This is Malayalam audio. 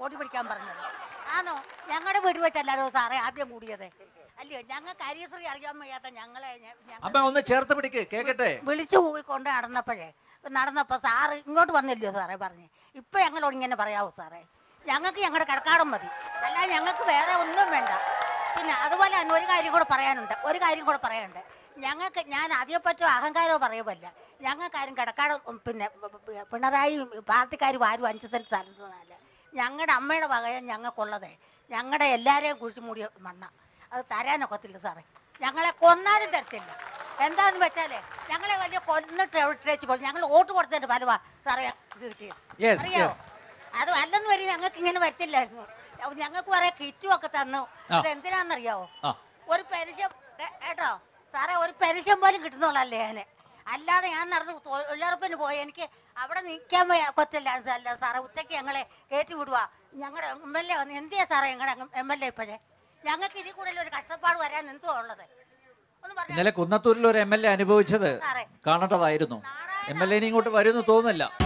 ഓടി പിടിക്കാൻ പറഞ്ഞത് ആണോ ഞങ്ങളുടെ വീട് വെച്ചല്ലാരോ സാറേ ആദ്യം കൂടിയത് അല്ലയോ ഞങ്ങൾക്ക് അരിയശ്രീ അറിയാൻ വയ്യാത്ത ഞങ്ങളെ ഞ- ഞങ്ങൾ അമ്മ ഒന്ന് ചേർത്ത് പിടിക്ക് കേക്കട്ടെ വിളിച്ചു പോയി കൊണ്ട് നടന്നപ്പോഴേ നടന്നപ്പോൾ സാറ് ഇങ്ങോട്ട് വന്നില്ലയോ സാറേ പറഞ്ഞ് ഇപ്പൊ ഞങ്ങളോട് ഇങ്ങനെ പറയാവോ സാറേ ഞങ്ങൾക്ക് ഞങ്ങളുടെ കടക്കാടം മതി അല്ലാതെ ഞങ്ങൾക്ക് വേറെ ഒന്നും വേണ്ട പിന്നെ അതുപോലെ തന്നെ ഒരു കാര്യം കൂടെ പറയാനുണ്ട് ഒരു കാര്യം കൂടെ പറയാനുണ്ട് ഞങ്ങൾക്ക് ഞാൻ അതിനെപ്പറ്റോ അഹങ്കാരമോ പറയുമല്ല ഞങ്ങൾക്കാരും കടക്കാട് പിന്നെ പിണറായി പാർട്ടിക്കാരും ആരും അഞ്ച് സെന്റ് സ്ഥലത്തുനിന്നല്ല ഞങ്ങളുടെ അമ്മയുടെ വകയ ഞങ്ങൾക്കുള്ളത് ഞങ്ങളുടെ എല്ലാവരെയും കുഴിച്ചു മൂടിയ മണ്ണ അത് തരാനൊക്കത്തില്ല സാറേ ഞങ്ങളെ കൊന്നാലും തരത്തില്ല എന്താന്ന് വെച്ചാലേ ഞങ്ങളെ വലിയ കൊന്നിട്ട് എവിടേക്ക് പോയി ഞങ്ങൾ വോട്ട് കൊടുത്തതിന്റെ ഫലമാ സാറേ ഇത് കിട്ടിയത് Yes, അറിയാമോ yes. അത് അല്ലെന്ന് വരെ ഞങ്ങൾക്ക് ഇങ്ങനെ വരത്തില്ലായിരുന്നു അപ്പൊ ഞങ്ങൾക്ക് കുറെ കിറ്റും ഒക്കെ തന്നു ആ. അത് എന്തിനാന്നറിയാവോ ആ ഒരു പെൻഷൻ കേ- കേട്ടോ സാറേ ഒരു പെൻഷൻ പോലും കിട്ടുന്നുള്ളല്ലേ ഞാന് അല്ലാതെ ഞാൻ നടന്ന് തൊഴിലുറപ്പിന് പോയി എനിക്ക് അവിടെ നിൽക്കാൻ കൊത്തില്ല അല്ല സാറേ ഉച്ചയ്ക്ക് ഞങ്ങളെ കയറ്റി വിടുക ഞങ്ങളുടെ എം എൽ എ വന്ന് എന്തിയാ സാറേ ഞങ്ങളുടെ എം എൽ എ ഇപ്പോഴേ ഞങ്ങൾക്ക് ഇതിൽ കൂടുതൽ ഒരു കഷ്ടപ്പാട് വരാൻ എന്തുവാ ഉള്ളത് ഒന്ന് പറഞ്ഞേ ഇന്നലെ കുന്നത്തൂരിൽ ഒരു എം എൽ എ അനുഭവിച്ചത് സാറേ കാണേണ്ടതായിരുന്നു നാരായണ എം എൽ എ ഇങ്ങോട്ട് വരുമെന്ന് തോന്നുന്നില്ല